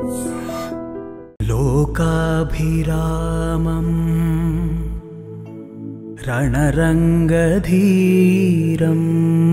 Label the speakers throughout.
Speaker 1: लोकाभिरामम् रणरङ्गधीरम्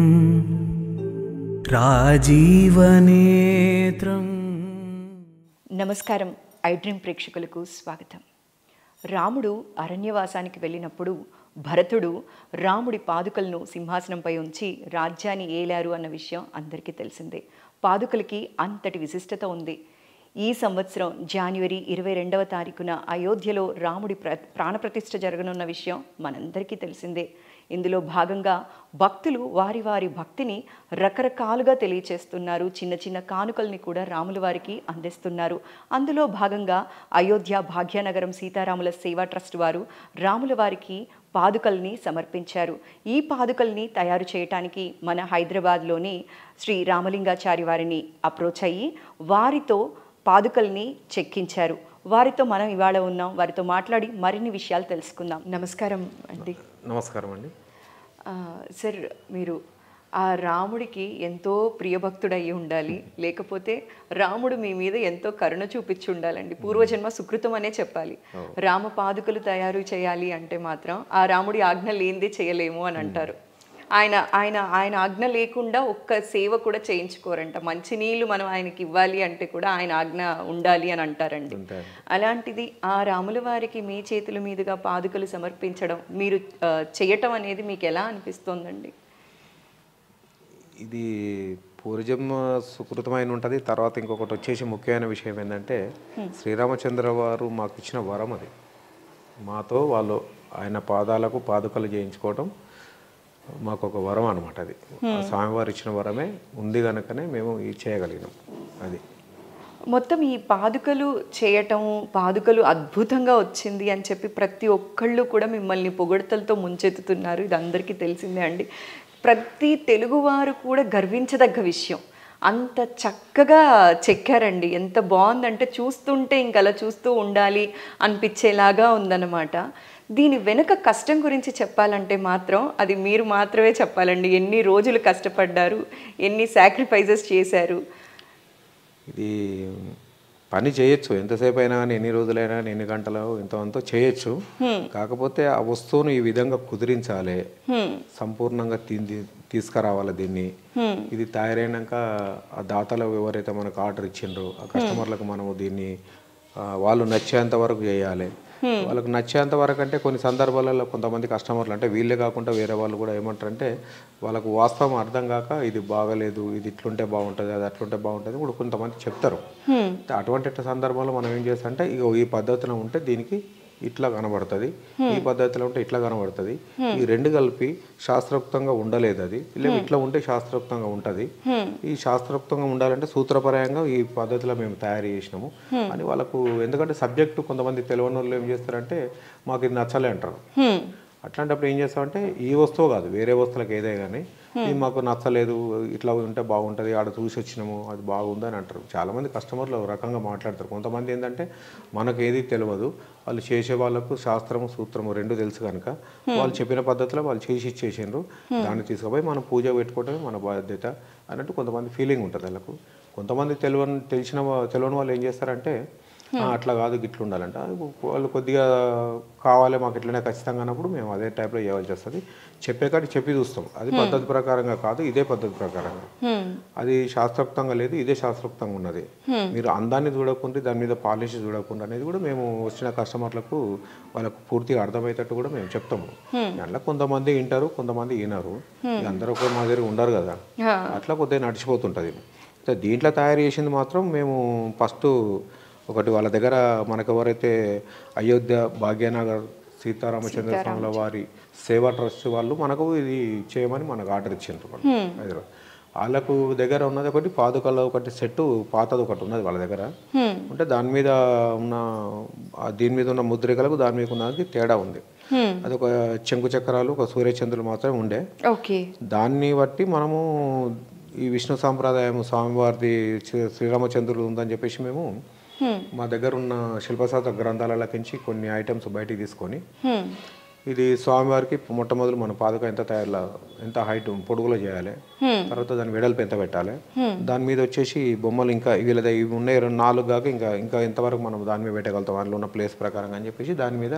Speaker 1: राजीवनेत्रम्
Speaker 2: నమస్కారం I dream ప్రేక్షకులకు స్వాగతం రాముడు అరణ్యవాసానికి వెళ్ళినప్పుడు భరతుడు రాముడి పాదుకలను సింహాసనంపై ఉంచి రాజ్యాన్ని ఏలారు అన్న విషయం అందరికీ తెలిసిందే పాదుకలకి అంతటి విశిష్టత ఉంది ఈ సంవత్సరం జనవరి ఇరవై రెండవ తారీఖున అయోధ్యలో రాముడి ప్ర ప్రాణప్రతిష్ఠ జరగనున్న విషయం మనందరికీ తెలిసిందే ఇందులో భాగంగా భక్తులు వారి వారి భక్తిని రకరకాలుగా తెలియచేస్తున్నారు చిన్న చిన్న కానుకల్ని కూడా రాముల వారికి అందిస్తున్నారు అందులో భాగంగా అయోధ్య భాగ్యనగరం సీతారాముల సేవా ట్రస్ట్ వారు రాముల వారికి పాదుకల్ని సమర్పించారు ఈ పాదుకల్ని తయారు చేయటానికి మన హైదరాబాద్లోని శ్రీ రామలింగాచారి వారిని అప్రోచ్ అయ్యి వారితో పాదుకల్ని చెక్కించారు వారితో మనం ఇవాళ ఉన్నాం వారితో మాట్లాడి మరిన్ని విషయాలు తెలుసుకుందాం నమస్కారం అండి
Speaker 3: నమస్కారం అండి
Speaker 2: ఆ, సార్ మీరు ఆ రాముడికి ఎంతో ప్రియభక్తుడయ్యి ఉండాలి లేకపోతే రాముడు మీ మీద ఎంతో కరుణ చూపించి ఉండాలండి పూర్వజన్మ సుకృతం అనే చెప్పాలి రామ పాదుకలు తయారు చేయాలి అంటే మాత్రం ఆ రాముడి ఆజ్ఞ లేనిదే చేయలేము అని అంటారు ఆయన ఆయన ఆయన ఆజ్ఞ లేకుండా ఒక్క సేవ కూడా చేయించుకోరంట మంచినీళ్ళు మనం ఆయనకి ఇవ్వాలి అంటే కూడా ఆయన ఆజ్ఞ ఉండాలి అని అంటారండి
Speaker 3: ఉంటారు.
Speaker 2: అలాంటిది ఆ రాముల వారికి మీ చేతుల మీదుగా పాదుకలు సమర్పించడం మీరు ఆ, చేయటం అనేది మీకు ఎలా అనిపిస్తోందండి
Speaker 3: ఇది పూర్వజన్మ సుకృతమైన ఉంటుంది తర్వాత ఇంకొకటి వచ్చేసి ముఖ్యమైన విషయం ఏంటంటే శ్రీరామచంద్ర వారు మాకు ఇచ్చిన వరం అది మాతో వాళ్ళు ఆయన పాదాలకు పాదుకలు చేయించుకోవడం మాకు ఒక వరం అనమాట అది ఆ స్వామివారు ఇచ్చిన వరమే ఉంది కనుకనే మేము ఇది చేయగలిగినాం అది
Speaker 2: మొత్తం ఈ పాదుకలు చేయటం పాదుకలు అద్భుతంగా వచ్చింది అని చెప్పి ప్రతి ఒక్కళ్ళు కూడా మిమ్మల్ని పొగడతలతో ముంచెత్తుతున్నారు ఇది అందరికీ తెలిసిందే అండి ప్రతి తెలుగువారు కూడా గర్వించదగ్గ విషయం అంత చక్కగా చెక్కారండి ఎంత బాగుందంటే చూస్తుంటే ఇంక అలా చూస్తూ ఉండాలి అనిపించేలాగా ఉందన్నమాట దీని వెనుక కష్టం గురించి చెప్పాలంటే మాత్రం అది మీరు మాత్రమే చెప్పాలండి ఎన్ని రోజులు కష్టపడ్డారు ఎన్ని సాక్రిఫైజెస్ చేశారు
Speaker 3: ఇది పని చేయొచ్చు ఎంతసేపు అయినా కానీ ఎన్ని రోజులైనా కానీ ఎన్ని గంటలు ఇంతవంతో చేయొచ్చు కాకపోతే ఆ వస్తువును ఈ విధంగా కుదిరించాలి సంపూర్ణంగా తీ- తీసుకురావాలి దీన్ని ఇది తయారైనాక ఆ దాతలు ఎవరైతే మనకు ఆర్డర్ ఇచ్చిండ్రో ఆ కస్టమర్లకు మనము దీన్ని ఆ, వాళ్ళు నచ్చేంత వరకు చేయాలి వాళ్ళకు నచ్చేంత వరకు అంటే కొన్ని సందర్భాలలో కొంతమంది కస్టమర్లు అంటే వీళ్ళే కాకుండా వేరే వాళ్ళు కూడా ఏమంటారంటే వాళ్ళకు వాస్తవం అర్థం కాక ఇది బాగలేదు ఇది ఇట్లుంటే బాగుంటుంది అది అట్లుంటే బాగుంటుంది కూడా కొంతమంది చెప్తారు అటువంటి సందర్భంలో మనం ఏం చేస్తాం అంటే ఇగో ఈ పద్ధతిలో ఉంటే దీనికి ఇట్లా కనబడుతుంది ఈ పద్ధతిలో ఉంటే ఇట్లా కనబడుతుంది ఈ రెండు కలిపి శాస్త్రోక్తంగా ఉండలేదు అది లేదా ఇట్లా ఉంటే శాస్త్రోక్తంగా ఉంటది ఈ శాస్త్రోక్తంగా ఉండాలంటే సూత్రపరంగా ఈ పద్ధతిలో మేము తయారు చేసినాము అని వాళ్ళకు ఎందుకంటే సబ్జెక్టు కొంతమంది తెలియని వాళ్ళు ఏం చేస్తారంటే మాకు ఇది నచ్చలే అంటారు అట్లాంటప్పుడు ఏం చేస్తామంటే ఈ వస్తువు కాదు వేరే వస్తువులకు ఏదే కానీ ఇది మాకు నచ్చలేదు ఇట్లా ఉంటే బాగుంటుంది ఆడ చూసి వచ్చినాము అది బాగుంది అని అంటారు చాలామంది కస్టమర్లు ఒక రకంగా మాట్లాడతారు కొంతమంది ఏంటంటే మనకు ఏది తెలియదు వాళ్ళు చేసే వాళ్ళకు శాస్త్రము సూత్రము రెండు తెలుసు కనుక వాళ్ళు చెప్పిన పద్ధతిలో వాళ్ళు చేసి ఇచ్చేసిండ్రు దాన్ని తీసుకుపోయి మనం పూజ పెట్టుకోవడమే మన బాధ్యత అన్నట్టు కొంతమంది ఫీలింగ్ ఉంటుంది వాళ్ళకు కొంతమంది తెలియని తెలిసిన వా- తెలియని వాళ్ళు ఏం చేస్తారంటే "ఆ, అట్లా కాదు గిట్ల ఉండాలంట వాళ్ళు కొద్దిగా కావాలి మాకు ఇట్లనే ఖచ్చితంగా అన్నప్పుడు మేము అదే టైప్లో చేయవలసి వస్తుంది చెప్పే కాటి చెప్పి చూస్తాం అది పద్ధతి ప్రకారంగా కాదు ఇదే పద్ధతి ప్రకారంగా అది శాస్త్రోక్తంగా లేదు ఇదే శాస్త్రోక్తంగా ఉన్నది మీరు అందాన్ని చూడకుండా దాని మీద పాలిష్ చూడకుండా అనేది కూడా మేము వచ్చిన కస్టమర్లకు వాళ్ళకు పూర్తిగా అర్థమయ్యేటట్టు కూడా మేము చెప్తాము దాంట్లో కొంతమంది వింటారు కొంతమంది వినరు ఇక అందరూ ఒక మాదిరి ఉండరు కదా అట్లా కొద్దిగా నడిచిపోతుంటుంది అయితే దీంట్లో తయారు చేసింది మాత్రం మేము ఫస్ట్ ఒకటి వాళ్ళ దగ్గర మనకు ఎవరైతే అయోధ్య భాగ్యనగర్ సీతారామచంద్ర స్వాముల వారి సేవా ట్రస్ట్ వాళ్ళు మనకు ఇది చేయమని మనకు ఆర్డర్ ఇచ్చిండ్రు వాళ్ళు హైదరాబాద్ వాళ్ళకు దగ్గర ఉన్నది ఒకటి పాదుకల ఒకటి సెట్ పాతది ఒకటి ఉన్నది వాళ్ళ దగ్గర అంటే దాని మీద ఉన్న ఆ దీని మీద ఉన్న ముద్రికలకు దాని మీద ఉన్నది తేడా ఉంది అది ఒక చెంకు చక్రాలు ఒక సూర్యచంద్రులు మాత్రమే ఉండే
Speaker 2: ఓకే
Speaker 3: దాన్ని బట్టి మనము ఈ విష్ణు సాంప్రదాయం స్వామివారిది శ్రీ- శ్రీరామచంద్రుడు ఉందని చెప్పేసి మేము మా దగ్గర ఉన్న శిల్పశాస్త్ర గ్రంథాలలోకించి కొన్ని ఐటమ్స్ బయటికి తీసుకొని ఇది స్వామివారికి మొట్టమొదలు మన పాదుక ఎంత తయారు ఎంత హైట్ పొడుగులో చేయాలి తర్వాత దాని వెడల్పు ఎంత పెట్టాలి దాని మీద వచ్చేసి బొమ్మలు ఇంకా వీళ్ళది ఇవి ఉన్నాయి రెండు నాలుగు కాక ఇంకా ఇంకా ఎంతవరకు మనం దాని మీద పెట్టగలుగుతాం అందులో ఉన్న ప్లేస్ ప్రకారం అని చెప్పేసి దాని మీద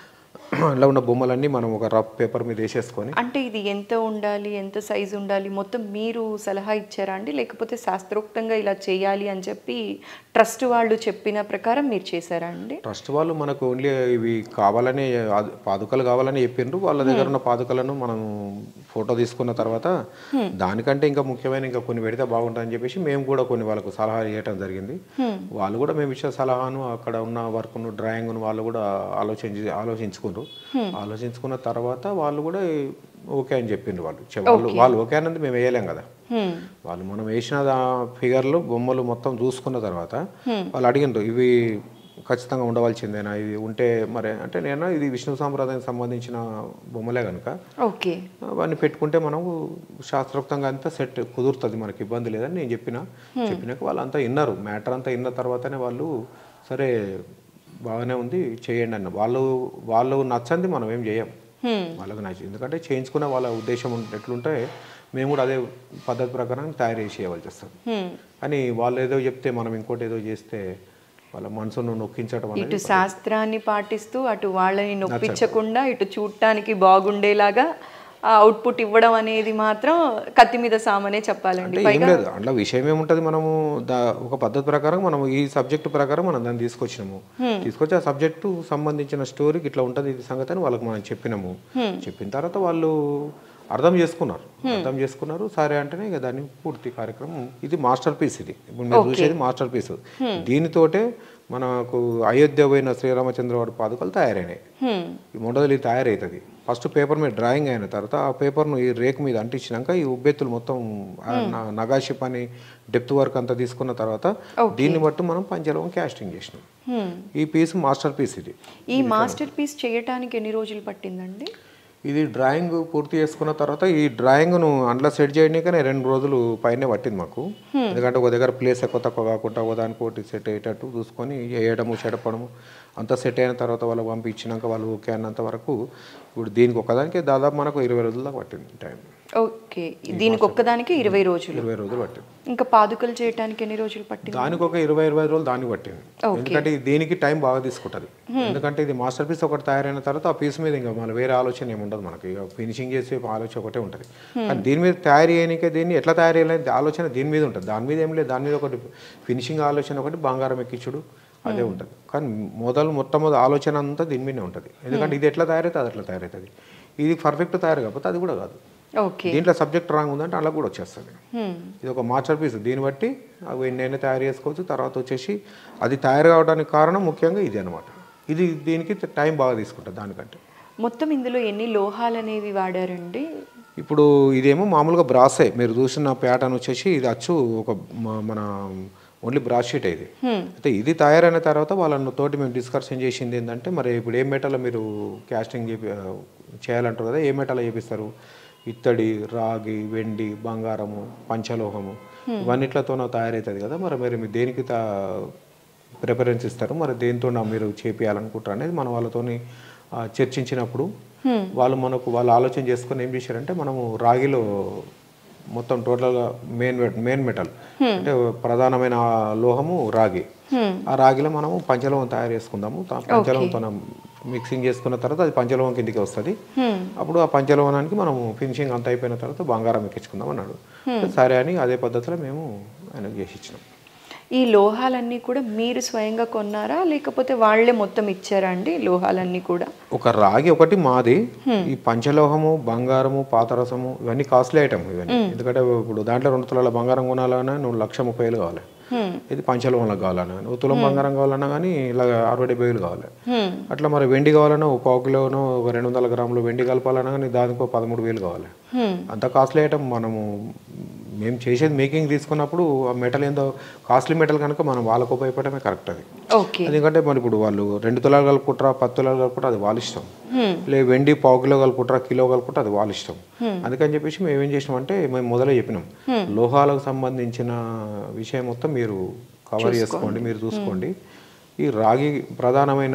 Speaker 3: అందులో ఉన్న బొమ్మలన్నీ మనం ఒక రఫ్ పేపర్ మీద వేసేసుకొని
Speaker 2: అంటే ఇది ఎంత ఉండాలి ఎంత సైజు ఉండాలి మొత్తం మీరు సలహా ఇచ్చారా అండి లేకపోతే శాస్త్రోక్తంగా ఇలా చేయాలి అని చెప్పి ట్రస్ట్ వాళ్ళు చెప్పిన ప్రకారం మీరు చేశారా అండి
Speaker 3: ట్రస్ట్ వాళ్ళు మనకు ఓన్లీ ఇవి కావాలని అది పాదుకలు కావాలని చెప్పిండ్రు వాళ్ళ దగ్గర ఉన్న పాదుకలను మనం ఫోటో తీసుకున్న తర్వాత దానికంటే ఇంకా ముఖ్యమైన ఇంకా కొన్ని పెడితే బాగుంటుందని చెప్పేసి మేము కూడా కొన్ని వాళ్ళకు సలహా ఇవ్వటం జరిగింది వాళ్ళు కూడా మేము ఇచ్చే సలహాను అక్కడ ఉన్న వర్క్ను డ్రాయింగ్ను వాళ్ళు కూడా ఆలోచించి ఆలోచించుకున్నారు ఆలోచించుకున్న తర్వాత వాళ్ళు కూడా ఓకే అని చెప్పిండ్రు వాళ్ళు చె- వాళ్ళు వాళ్ళు ఓకే అన్నది మేము వేయలేం కదా
Speaker 2: హ్మ్.
Speaker 3: వాళ్ళు మనం వేసిన దా- ఫిగర్లు బొమ్మలు మొత్తం చూసుకున్న తర్వాత వాళ్ళు అడిగిండ్రు ఇవి ఖచ్చితంగా ఉండవలసిందేనా ఇది ఉంటే మరి అంటే నేను ఇది విష్ణు సాంప్రదాయానికి సంబంధించిన బొమ్మలే కనుక
Speaker 2: ఓకే
Speaker 3: అవన్నీ పెట్టుకుంటే మనకు శాస్త్రోక్తంగా అంతా సెట్ కుదురుతుంది మనకి ఇబ్బంది లేదని నేను చెప్పిన చెప్పినాక వాళ్ళు అంతా విన్నారు మ్యాటర్ అంతా విన్న తర్వాతనే వాళ్ళు సరే బాగానే ఉంది చేయండి అన్న వాళ్ళు వాళ్ళు నచ్చంది మనం ఏం చేయం వాళ్ళకి నచ్చి ఎందుకంటే చేయించుకున్న వాళ్ళ ఉద్దేశం ఉం- ఎట్లుంటే మేము కూడా అదే పద్ధతి ప్రకారం తయారు చేసి చేయవలసి వస్తుంది
Speaker 2: హ్మ్.
Speaker 3: కానీ వాళ్ళు ఏదో చెప్తే మనం ఇంకోటి ఏదో చేస్తే వాళ్ళ మనసును నొక్కించడం అనేది
Speaker 2: ఇటు శాస్త్రాన్ని పాటిస్తూ అటు వాళ్ళని నొప్పించకుండా ఇటు చూడటానికి బాగుండేలాగా ఆ అవుట్పుట్ ఇవ్వడం అనేది మాత్రం కత్తి మీద సామనే చెప్పాలండి
Speaker 3: అంటే ఏం లేదు అందులో విషయం ఏముంటది మనము దా ఒక పద్ధతి ప్రకారం మనం ఈ సబ్జెక్ట్ ప్రకారం మనం దాన్ని తీసుకొచ్చినాము తీసుకొచ్చి ఆ సబ్జెక్టు సంబంధించిన స్టోరీకి ఇట్లా ఉంటది ఇది సంగతి అని వాళ్ళకి మనం చెప్పినాము చెప్పిన తర్వాత వాళ్ళు అర్థం చేసుకున్నారు అర్థం చేసుకున్నారు సరే అంటేనే ఇక దాన్ని పూర్తి కార్యక్రమం ఇది మాస్టర్ పీస్ ఇది ఇప్పుడు మీరు చూసేది మాస్టర్ పీస్ దీనితోటే మనకు అయోధ్య పోయిన శ్రీరామచంద్రవాడి పాదుకలు తయారైనాయి
Speaker 2: హ్మ్.
Speaker 3: ఈ మొదలు ఇది తయారవుతుంది ఫస్ట్ పేపర్ మీద డ్రాయింగ్ అయిన తర్వాత ఆ పేపర్ను ఈ రేక్ మీద అంటించినాక ఈ ఉబ్బెత్తులు మొత్తం ఆ న- నగాషి పని డెప్త్ వర్క్ అంతా తీసుకున్న తర్వాత దీన్ని బట్టి మనం పంచలోకం క్యాస్టింగ్ చేసినాం
Speaker 2: హ్మ్.
Speaker 3: ఈ పీస్ మాస్టర్ పీస్ ఇది
Speaker 2: ఈ మాస్టర్ పీస్ చేయటానికి ఎన్ని రోజులు పట్టిందండి
Speaker 3: ఇది డ్రాయింగ్ పూర్తి చేసుకున్న తర్వాత ఈ డ్రాయింగ్ను అందులో సెట్ చేయడానికనే రెండు రోజులు పైనే పట్టింది మాకు ఎందుకంటే ఒక దగ్గర ప్లేస్ ఎక్కువ తక్కువ కాకుండా ఒక దానికి ఒకటి సెట్ అయ్యేటట్టు చూసుకొని వేయడము చెడపడము అంతా సెట్ అయిన తర్వాత వాళ్ళకి పంపించినాక వాళ్ళు ఓకే అన్నంత వరకు ఇప్పుడు దీనికి ఒకదానికి దాదాపు మనకు ఇరవై రోజుల దాకా పట్టింది టైం
Speaker 2: ఓకే దీనికి ఒక్కదానికి ఇరవై రోజులు
Speaker 3: ఇరవై రోజులు పట్టింది
Speaker 2: ఇంకా పాదుకలు చేయటానికి ఎన్ని రోజులు పట్టింది
Speaker 3: దానికి ఒక ఇరవై ఇరవై ఐదు రోజులు దానికి పట్టింది ఎందుకంటే ఇది దీనికి టైం బాగా తీసుకుంటుంది ఎందుకంటే ఇది మాస్టర్ పీస్ ఒకటి తయారైన తర్వాత ఆ పీస్ మీద ఇంకా మన వేరే ఆలోచన ఏమి ఉండదు మనకి ఇక ఫినిషింగ్ చేసే ఆలోచన ఒకటే ఉంటుంది కానీ దీని మీద తయారు చేయనికే దీన్ని ఎట్లా తయారు చేయాలి ఆలోచన దీని మీద ఉంటుంది దాని మీద ఏం లేదు దాని మీద ఒకటి ఫినిషింగ్ ఆలోచన ఒకటి బంగారం ఎక్కించుడు అదే ఉంటుంది కానీ మొదలు మొట్టమొదటి ఆలోచన అంతా దీని మీదనే ఉంటుంది ఎందుకంటే ఇది ఎట్లా తయారైతే అది అట్లా తయారవుతుంది ఇది పర్ఫెక్ట్ తయారు కాకపోతే అది కూడా కాదు
Speaker 2: ఓకే
Speaker 3: దీంట్లో సబ్జెక్ట్ రాంగ్ ఉందంటే అలా కూడా వచ్చేస్తుంది
Speaker 2: హ్మ్.
Speaker 3: ఇది ఒక మాస్టర్ పీస్ దీన్ని బట్టి అవి ఎన్నైనా తయారు చేసుకోవచ్చు తర్వాత వచ్చేసి అది తయారు కావడానికి కారణం ముఖ్యంగా ఇది అనమాట ఇది దీనికి టైం బాగా తీసుకుంటుంది దానికంటే
Speaker 2: మొత్తం ఇందులో ఎన్ని లోహాలు అనేవి వాడారండి
Speaker 3: ఇప్పుడు ఇదేమో మామూలుగా బ్రాసే మీరు చూసిన ప్యాటర్న్ వచ్చేసి ఇది అచ్చు ఒక మ- మన ఓన్లీ బ్రాస్ షీట్ ఇది అయితే ఇది తయారైన తర్వాత వాళ్ళని తోటి మేము డిస్కషన్ చేసింది ఏంటంటే మరి ఇప్పుడు ఏ మెటల్ మీరు క్యాస్టింగ్ చేపి చేయాలంటారు కదా ఏ మెటల్ చేపిస్తారు ఇత్తడి రాగి వెండి బంగారము పంచలోహము ఇవన్నిట్లతో తయారవుతుంది కదా మరి మరి మీరు దేనికి తా ప్రిఫరెన్స్ ఇస్తారు మరి దేంతో నా మీరు చేపియాలనుకుంటారు అనేది మన వాళ్ళతోని ఆ, చర్చించినప్పుడు వాళ్ళు మనకు వాళ్ళు ఆలోచన చేసుకొని ఏం చేశారంటే మనము రాగిలో మొత్తం టోటల్గా మెయిన్ మెయిన్ మెటల్ అంటే ప్రధానమైన లోహము రాగి ఆ రాగిలో మనము పంచలోహం తయారు చేసుకుందాము తా- పంచలోహంతో మిక్సింగ్ చేసుకున్న తర్వాత అది పంచలోహం కిందికి వస్తుంది అప్పుడు ఆ పంచలోహానికి మనము ఫినిషింగ్ అంతా అయిపోయిన తర్వాత బంగారం ఎక్కించుకుందాం అన్నాడు సరే అని అదే పద్ధతిలో మేము ఆయనకు చేసి ఇచ్చినాం
Speaker 2: ఈ లోహాలన్నీ కూడా మీరు స్వయంగా కొన్నారా లేకపోతే వాళ్ళే మొత్తం ఇచ్చారా అండి లోహాలన్నీ కూడా
Speaker 3: ఒక రాగి ఒకటి మాది ఈ పంచలోహము బంగారము పాతరసము ఇవన్నీ కాస్ట్లీ ఐటమ్ ఇవన్నీ ఎందుకంటే ఇప్పుడు దాంట్లో రెండు తులాల బంగారం కొనాలన్నా నువ్వు లక్ష ముప్పై వేలు కావాలి ఇది పంచలోహంలకు కావాలన్నా నువ్వు తులం బంగారం కావాలన్నా కానీ ఇలా అరవై డెబ్బై వేలు కావాలి అట్లా మరి వెండి కావాలన్నా ఒక పావు కిలోనో ఒక రెండు వందల గ్రాములు వెండి కలపాలన్నా కానీ దానికి ఒక పదమూడు వేలు కావాలి అంత కాస్ట్లీ ఐటమ్ మనము మేము చేసేది మేకింగ్ తీసుకున్నప్పుడు ఆ మెటల్ ఏందో కాస్ట్లీ మెటల్ కనుక మనం వాళ్ళకు ఉపయోగపడమే కరెక్ట్ అది
Speaker 2: ఓకే
Speaker 3: ఎందుకంటే మరి ఇప్పుడు వాళ్ళు రెండు తులాలు కలుపుకుంటారా పది తులాలు కలుపుకుంటారా అది వాళ్ళ ఇష్టం లే వెండి పావు కిలో కలుపుకుంటారా కిలో కలుపుకుంటారా అది వాళ్ళ ఇష్టం అందుకని చెప్పేసి మేము ఏం చేసినామంటే మేము మొదలే చెప్పినాం లోహాలకు సంబంధించిన విషయం మొత్తం మీరు కవర్ చేసుకోండి మీరు చూసుకోండి ఈ రాగి ప్రధానమైన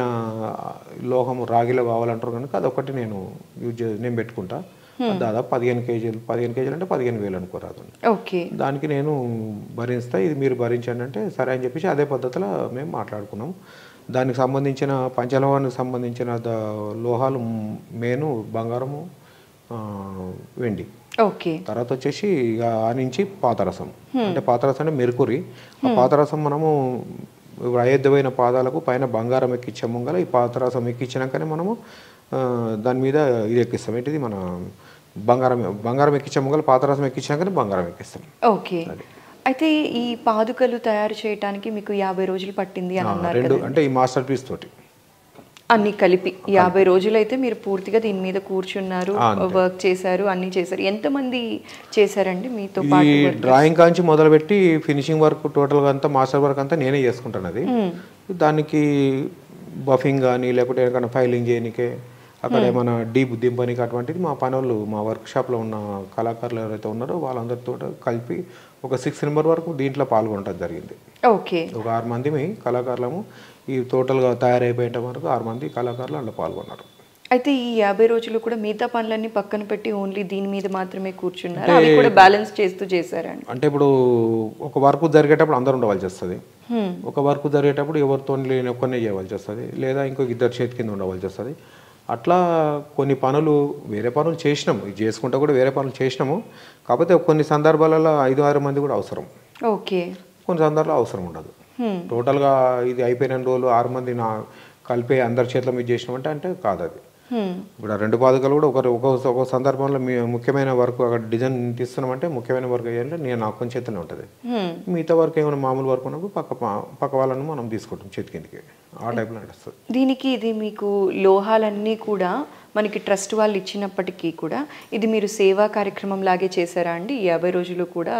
Speaker 3: లోహం రాగిలో కావాలంటారు కనుక అదొకటి నేను యూజ్ చే నేను పెట్టుకుంటా అది దాదాపు పదిహేను కేజీలు పదిహేను కేజీలు అంటే పదిహేను వేలు అనుకోరాదు
Speaker 2: ఓకే
Speaker 3: దానికి నేను భరిస్తా ఇది మీరు భరించండి అంటే సరే అని చెప్పేసి అదే పద్ధతిలో మేము మాట్లాడుకున్నాం దానికి సంబంధించిన పంచలోహానికి సంబంధించిన ద- లోహాలు మేను బంగారము ఆ, వెండి
Speaker 2: ఓకే
Speaker 3: తర్వాత వచ్చేసి ఇక ఆ నుంచి పాతరసం అంటే పాతరసం అంటే మెరుకురి ఆ పాతరసం మనము ఇప్పుడు అయోధ్యమైన పాదాలకు పైన బంగారం ఎక్కించే ముంగల ఈ పాతరసం ఎక్కించినాకనే మనము ఆ, దాని మీద ఇది ఎక్కిస్తాం ఏంటిది మన బంగారం బంగారం ఎక్కించే ముంగల పాతరసం ఎక్కించినాకనే బంగారం ఎక్కిస్తాం
Speaker 2: ఓకే అయితే ఈ పాదుకలు తయారు చేయడానికి మీకు యాభై రోజులు పట్టింది అని
Speaker 3: ఆ,
Speaker 2: అన్నారు
Speaker 3: రెండు
Speaker 2: కదా
Speaker 3: అంటే ఈ మాస్టర్ పీస్ తోటి
Speaker 2: అన్ని కలిపి యాభై రోజులు అయితే మీరు పూర్తిగా దీని మీద కూర్చున్నారు
Speaker 3: ఆ, అంతే.
Speaker 2: వర్క్ చేశారు అన్ని చేశారు ఎంతమంది చేశారండి మీతో
Speaker 3: ఈ
Speaker 2: పాటు work?
Speaker 3: డ్రాయింగ్ కాంచి మొదలుపెట్టి ఫినిషింగ్ వర్క్ టోటల్గా అంతా మాస్టర్ వర్క్ అంతా నేనే చేసుకుంటాను అది దానికి బఫింగ్ కానీ లేకపోతే ఏమైనా ఫైలింగ్ చేయనికే అక్కడ ఏమైనా డీప్ దింపనికి అటువంటిది మా పనులు మా వర్క్ షాప్లో ఉన్న కళాకారులు ఎవరైతే ఉన్నారో వాళ్ళందరితో కలిపి ఒక సిక్స్ నెంబర్ వరకు దీంట్లో పాల్గొనడం జరిగింది
Speaker 2: ఓకే
Speaker 3: ఒక ఆరు మంది కళాకారులము ఈ టోటల్గా తయారైపోయేంత వరకు ఆరు మంది కళాకారులు అందులో పాల్గొన్నారు
Speaker 2: అయితే ఈ యాభై రోజులు కూడా మిగతా పనులన్నీ పక్కన పెట్టి ఓన్లీ దీని మీద మాత్రమే కూర్చున్నారు అవి కూడా బ్యాలెన్స్ చేస్తూ చేశారండి
Speaker 3: అంటే ఇప్పుడు ఒక వర్క్ జరిగేటప్పుడు అందరు ఉండవలసి వస్తుంది ఒక వర్క్ జరిగేటప్పుడు ఎవరితో లేని ఒక్కనే చేయవలసి వస్తుంది లేదా ఇంకొక ఇద్దరు చేతి కింద ఉండవలసి వస్తుంది అట్లా కొన్ని పనులు వేరే పనులు చేసినాము ఇది చేసుకుంటా కూడా వేరే పనులు చేసినాము కాకపోతే కొన్ని సందర్భాలలో ఐదు ఆరు మంది కూడా అవసరం
Speaker 2: ఓకే
Speaker 3: కొన్ని సందర్భాల్లో అవసరం ఉండదు టోటల్గా ఇది అయిపోయిన రోజులు ఆరు మంది నా కలిపి అందరి చేతిలో మీద చేసినామంటే అంటే కాదు అది ఇప్పుడు ఆ రెండు పాదుకలు కూడా ఒకరు ఒక ఒక సందర్భంలో మీ ముఖ్యమైన వర్క్ అక్కడ డిజైన్ తీస్తున్నామంటే ముఖ్యమైన వర్క్ చేయాలంటే నేను నా ఒక్కని చేతిలో ఉంటుంది మిగతా వర్క్ ఏమైనా మామూలు వర్క్ ఉన్నప్పుడు పక్క పా- పక్క వాళ్ళని మనం తీసుకుంటాం చేతి కిందకి ఆ టైప్లో నడుస్తుంది
Speaker 2: దీనికి ఇది మీకు లోహాలన్నీ కూడా మనకి ట్రస్ట్ వాళ్ళు ఇచ్చినప్పటికీ కూడా ఇది మీరు సేవా కార్యక్రమం లాగే చేశారా అండి ఈ యాభై రోజులు కూడా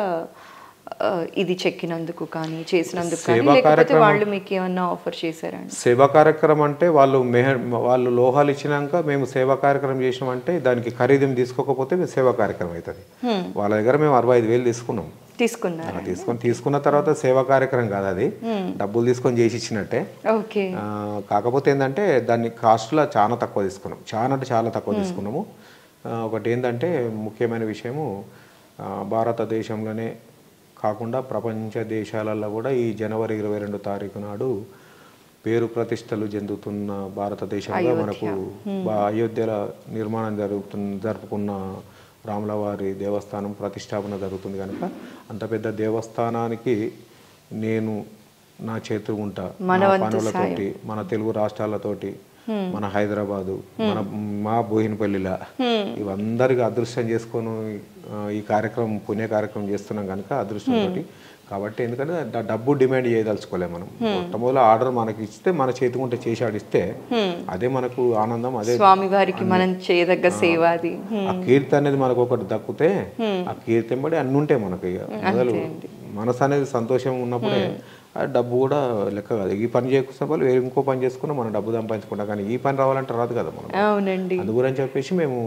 Speaker 2: ఆ, ఇది చెక్కినందుకు కానీ చేసినందుకు కానీ
Speaker 3: సేవా
Speaker 2: లేకపోతే
Speaker 3: కార్యక్రమం-
Speaker 2: వాళ్ళు మీకు ఏమన్నా ఆఫర్ చేశారా అండి
Speaker 3: సేవా కార్యక్రమం అంటే వాళ్ళు మెహ వాళ్ళు లోహాలు ఇచ్చినాక మేము సేవా కార్యక్రమం చేసినామంటే దానికి ఖరీదు తీసుకోకపోతే మేము సేవా కార్యక్రమం అవుతుంది వాళ్ళ దగ్గర మేము అరవై ఐదు వేలు తీసుకున్నాం
Speaker 2: తీసుకున్నారా
Speaker 3: అలా తీసుకొని తీసుకున్న తర్వాత సేవా కార్యక్రమం కాదు అది డబ్బులు తీసుకొని చేసి ఇచ్చినట్టే
Speaker 2: ఓకే
Speaker 3: ఆ, కాకపోతే ఏంటంటే దాన్ని కాస్ట్లో చాలా తక్కువ తీసుకున్నాం చాలా అంటే చాలా తక్కువ తీసుకున్నాము ఆ, ఒకటి ఏంటంటే ముఖ్యమైన విషయము ఆ, భారతదేశంలోనే కాకుండా ప్రపంచ దేశాలలో కూడా ఈ జనవరి ఇరవై రెండు తారీఖు నాడు పేరు ప్రతిష్టలు చెందుతున్న భారతదేశంలో మనకు బా- అయోధ్యల నిర్మాణం జరుగుతున్న జరుపుకున్న రాములవారి దేవస్థానం ప్రతిష్టాపన జరుగుతుంది కనుక అంత పెద్ద దేవస్థానానికి నేను నా చేతు ఉంటా
Speaker 2: మన
Speaker 3: నా
Speaker 2: వంతు
Speaker 3: పనులతోటి మన తెలుగు రాష్ట్రాలతోటి మన హైదరాబాదు మన మా బోయినపల్లిలా ఇవందరికి అదృష్టం చేసుకొని ఆ, ఈ కార్యక్రమం పుణ్య కార్యక్రమం చేస్తున్నాం కనుక అదృష్టంతో కాబట్టి ఎందుకంటే డ- డబ్బు డిమాండ్ చేయదలుచుకోలేము మనం మొట్టమొదటి ఆర్డర్ మనకి ఇస్తే మన చేతికుంటే చేసి ఆడిస్తే అదే మనకు ఆనందం అదే
Speaker 2: స్వామి వారికి మనం చేయదగ్గ సేవ అది
Speaker 3: ఆ కీర్తి అనేది మనకు ఒకటి దక్కితే ఆ కీర్తి ఎంబడి అన్ని ఉంటాయి మనకి ఇక మొదలు మనసు అనేది సంతోషం ఉన్నప్పుడే ఆ డబ్బు కూడా లెక్క కాదు ఈ పని చేసుకున్న వాళ్ళు వేరే ఇంకో పని చేసుకున్నా మనం డబ్బు సంపాదించుకుంటాం కానీ ఈ పని రావాలంటే రాదు కదా మనం
Speaker 2: అవునండి
Speaker 3: అందు గురించి చెప్పేసి మేము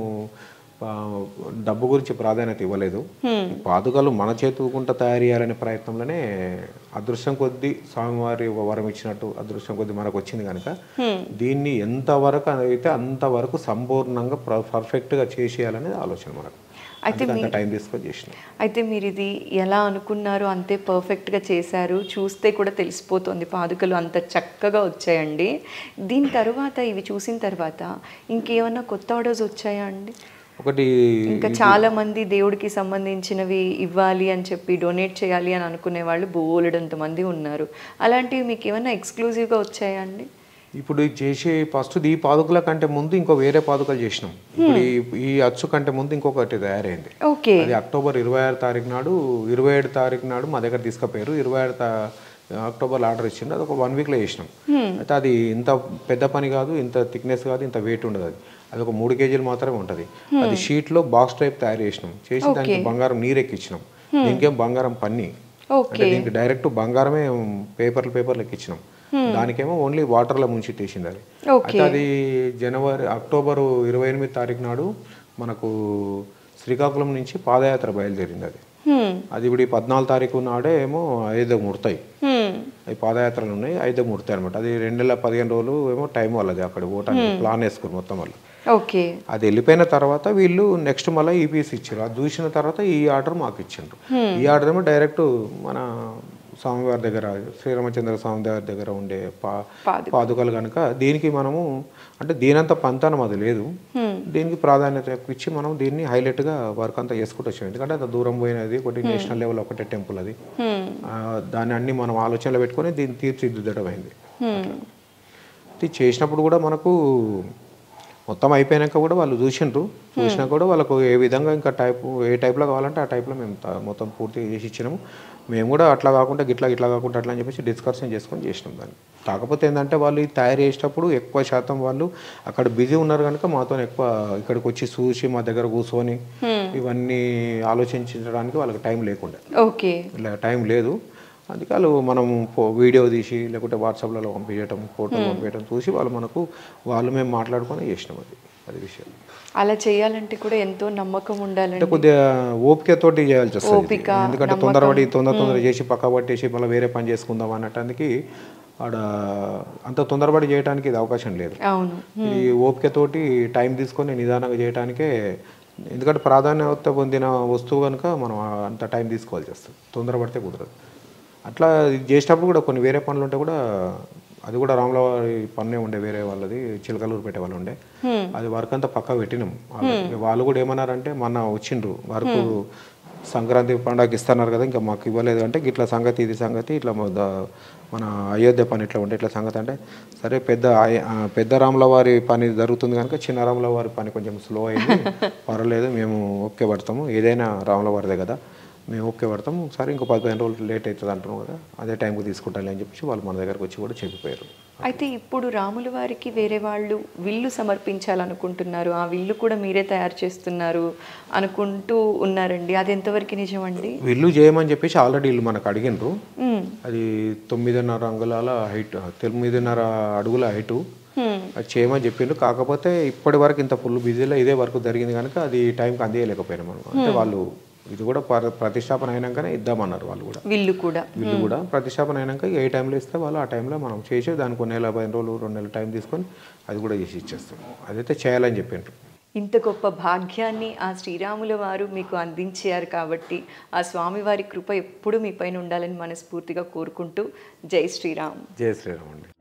Speaker 3: ఆ, డబ్బు గురించి ప్రాధాన్యత ఇవ్వలేదు ఈ పాదుకలు మన చేతుకుంట తయారు చేయాలనే ప్రయత్నంలోనే అదృష్టం కొద్దీ స్వామివారి ఒక వరం ఇచ్చినట్టు అదృష్టం కొద్దీ మనకు వచ్చింది కనుక దీన్ని ఎంతవరకు అయితే అంతవరకు సంపూర్ణంగా పర్ఫెక్ట్గా చేసేయాలనేది ఆలోచన మనకు
Speaker 2: అయితే
Speaker 3: అందుకే అంత టైం తీసుకొని చేసినాం
Speaker 2: అయితే మీరు ఇది ఎలా అనుకున్నారో అంతే పర్ఫెక్ట్గా చేశారు చూస్తే కూడా తెలిసిపోతుంది పాదుకలు అంత చక్కగా వచ్చాయండి దీని తర్వాత ఇవి చూసిన తర్వాత ఇంకేమన్నా కొత్త ఆర్డర్స్ వచ్చాయా అండి
Speaker 3: ఒకటి
Speaker 2: ఇంకా చాలా మంది దేవుడికి సంబంధించినవి ఇవ్వాలి అని చెప్పి డొనేట్ చేయాలి అని అనుకునే వాళ్ళు బోలెడంత మంది ఉన్నారు అలాంటివి మీకు ఏమైనా ఎక్స్క్లూజివ్గా వచ్చాయా అండి
Speaker 3: ఇప్పుడు ఇది చేసే ఫస్ట్ ఈ పాదుకల కంటే ముందు ఇంకో వేరే పాదుకలు చేసినాం ఇప్పుడు ఈ- ఈ అచ్చు కంటే ముందు ఇంకొకటి తయారైంది
Speaker 2: ఓకే
Speaker 3: అది అక్టోబర్ ఇరవై ఆరు తారీఖు నాడు ఇరవై ఏడు తారీఖు నాడు మా దగ్గర తీసుకుపోయారు ఇరవై ఆరు తా- అక్టోబర్లో ఆర్డర్ ఇచ్చిండు అది ఒక వన్ వీక్లో చేసినాం అయితే అది ఇంత పెద్ద పని కాదు ఇంత థిక్నెస్ కాదు ఇంత వెయిట్ ఉండదు అది అది ఒక మూడు కేజీలు మాత్రమే ఉంటుంది అది షీట్లో బాక్స్ టైప్ తయారు చేసినాం చేసి దానికి బంగారం నీరెక్కిచ్చినాం దీనికేం బంగారం పన్ని అంటే దీనికి డైరెక్ట్ బంగారమే పేపర్లు పేపర్లు ఎక్కిచ్చినాం దానికేమో ఓన్లీ వాటర్లో ముంచి తీసింది అది అయితే అది జనవరి అక్టోబర్ ఇరవై ఎనిమిది తారీఖు నాడు మనకు శ్రీకాకుళం నుంచి పాదయాత్ర బయలుదేరింది అది
Speaker 2: హ్మ్,
Speaker 3: అది ఇప్పుడు ఈ పద్నాలుగు తారీఖు నాడే ఏమో అయోధ్య ముడతాయి
Speaker 2: హ్మ్,
Speaker 3: అవి పాదయాత్రలు ఉన్నాయి అయితే ముడతాయి అనమాట అది రెండు నెలల పదిహేను రోజులు ఏమో టైం వాళ్ళది అక్కడ పోవటానికి ప్లాన్ వేసుకుని మొత్తం వాళ్ళు
Speaker 2: ఓకే
Speaker 3: అది వెళ్ళిపోయిన తర్వాత వీళ్ళు నెక్స్ట్ మళ్ళీ ఈపీఎస్ ఇచ్చారు అది చూసిన తర్వాత ఈ ఆర్డర్ మాకు ఇచ్చిండ్రు ఈ ఆర్డర్ ఏమో డైరెక్ట్ మన స్వామివారి దగ్గర శ్రీరామచంద్ర స్వామి వారి దగ్గర ఉండే పా
Speaker 2: పాదుక.
Speaker 3: పాదుకలు కనుక దీనికి మనము అంటే దీనంత పంతానం అది లేదు దీనికి ప్రాధాన్యత ఎక్కువ ఇచ్చి మనం దీన్ని హైలైట్గా వర్క్ అంతా చేసుకుంటూ వచ్చాం ఎందుకంటే అంత దూరం పోయినది ఒకటి నేషనల్ లెవెల్ ఒకటే టెంపుల్ అది ఆ, దాన్ని అన్ని మనం ఆలోచనలో పెట్టుకొని దీన్ని తీర్చిదిద్దడం అయింది ఇది చేసినప్పుడు కూడా మనకు మొత్తం అయిపోయాక కూడా వాళ్ళు చూసిండ్రు చూసినా కూడా వాళ్ళకు ఏ విధంగా ఇంకా టైప్ ఏ టైప్లో కావాలంటే ఆ టైప్లో మేము త- మొత్తం పూర్తి చేసి ఇచ్చినాము మేము కూడా అట్లా కాకుండా గిట్లా ఇట్లా కాకుండా అట్లా అని చెప్పేసి డిస్కషన్ చేసుకొని చేసినాం దాన్ని కాకపోతే ఏంటంటే వాళ్ళు ఇది తయారు చేసేటప్పుడు ఎక్కువ శాతం వాళ్ళు అక్కడ బిజీ ఉన్నారు కనుక మాతో ఎక్కువ ఇక్కడికి వచ్చి చూసి మా దగ్గర కూర్చొని ఇవన్నీ ఆలోచించడానికి వాళ్ళకి టైం లేకుండా
Speaker 2: ఓకే
Speaker 3: ఇలా టైం లేదు అందుకే వాళ్ళు మనం ఫో- వీడియో తీసి లేకుంటే వాట్సాప్లలో పంపించడం ఫోటో పంపించడం చూసి వాళ్ళు మనకు వాళ్ళు మేము మాట్లాడుకొని చేసినాం అది అది విషయం
Speaker 2: అలా చేయాలంటే కూడా ఎంతో నమ్మకం ఉండాలండి
Speaker 3: అంటే కొద్దిగా ఓపికతోటి చేయాల్సి వస్తుంది
Speaker 2: ఓపిక,
Speaker 3: ఇది. ఎందుకంటే తొందరపడి తొందర తొందర చేసి పక్క పట్టేసి మళ్ళీ వేరే పని చేసుకుందాం అన్నటానికి ఆడ అంత తొందరపడి చేయడానికి ఇది అవకాశం లేదు
Speaker 2: అవును
Speaker 3: ఈ ఓపికతోటి టైం తీసుకొని నిదానంగా చేయడానికే ఎందుకంటే ప్రాధాన్యత పొందిన వస్తువు కనుక మనం అంత టైం తీసుకోవాల్సి వస్తుంది తొందరపడితే కుదరదు అట్లా ఇది చేసేటప్పుడు కూడా కొన్ని వేరే పనులు ఉంటే కూడా అది కూడా రాముల వారి పన్నే ఉండే వేరే వాళ్ళది చిలకలూరు పెట్టే వాళ్ళు ఉండే అది వర్క్ అంతా పక్క పెట్టినాం వాళ్ళకి. వాళ్ళు కూడా ఏమన్నారంటే మొన్న వచ్చిండ్రు వర్క్ సంక్రాంతి పండగకి ఇస్తున్నారు కదా ఇంకా మాకు ఇవ్వలేదు అంటే ఇట్లా సంగతి ఇది సంగతి ఇట్లా మా ద- మన అయోధ్య పని ఇట్లా ఉంటే ఇట్లా సంగతి అంటే సరే పెద్ద ఆయ- ఆ, పెద్ద రాముల వారి పని జరుగుతుంది కనుక చిన్న రాముల వారి పని కొంచెం స్లో అయింది పర్వాలేదు మేము ఓకే పడతాము ఏదైనా రాముల వారిదే కదా మేము ఓకే పడతాము సరే ఇంకో పదిహేను రోజులు లేట్ అవుతుంది అంటున్నాం కదా అదే టైంకి తీసుకుంటాను అని చెప్పేసి వాళ్ళు మన దగ్గరకు వచ్చి కూడా చెప్పిపోయారు
Speaker 2: అయితే ఇప్పుడు రాముల వారికి వేరే వాళ్ళు విల్లు సమర్పించాలనుకుంటున్నారు ఆ విల్లు కూడా మీరే తయారు చేస్తున్నారు అనుకుంటూ ఉన్నారండి అది ఎంతవరకు నిజమండి
Speaker 3: వీళ్ళు చేయమని చెప్పేసి ఆల్రెడీ వీళ్ళు మనకు అడిగినరు
Speaker 2: మ్మ్.
Speaker 3: అది తొమ్మిదిన్నర అంగుళాల హైట్ తొమ్మిదిన్నర అడుగుల హైటు అది చేయమని చెప్పిండ్రు కాకపోతే ఇప్పటి వరకు ఇంత ఫుల్ బిజీలో ఇదే వరకు జరిగింది కనుక అది టైంకి అందేయలేకపోయినాం మనం అంటే వాళ్ళు ఇది కూడా ప్ర- ప్రతిష్టాపన అయినాకనే ఇద్దామన్నారు వాళ్ళు కూడా
Speaker 2: విల్లు కూడా
Speaker 3: వీళ్ళు కూడా ప్రతిష్టాపన అయినాక ఏ టైంలో ఇస్తే వాళ్ళు ఆ టైంలో మనం చేసి దానికి కొన్ని నెల పదిహేను రోజులు రెండు నెలలు టైం తీసుకొని అది కూడా చేసి ఇచ్చేస్తాం అదైతే చేయాలని చెప్పిండ్రు
Speaker 2: ఇంత గొప్ప భాగ్యాన్ని ఆ శ్రీరాముల వారు మీకు అందించారు కాబట్టి ఆ స్వామివారి కృప ఎప్పుడు మీ పైన ఉండాలని మనస్ఫూర్తిగా కోరుకుంటూ జై శ్రీరామ్
Speaker 3: జయ శ్రీరామ్ అండి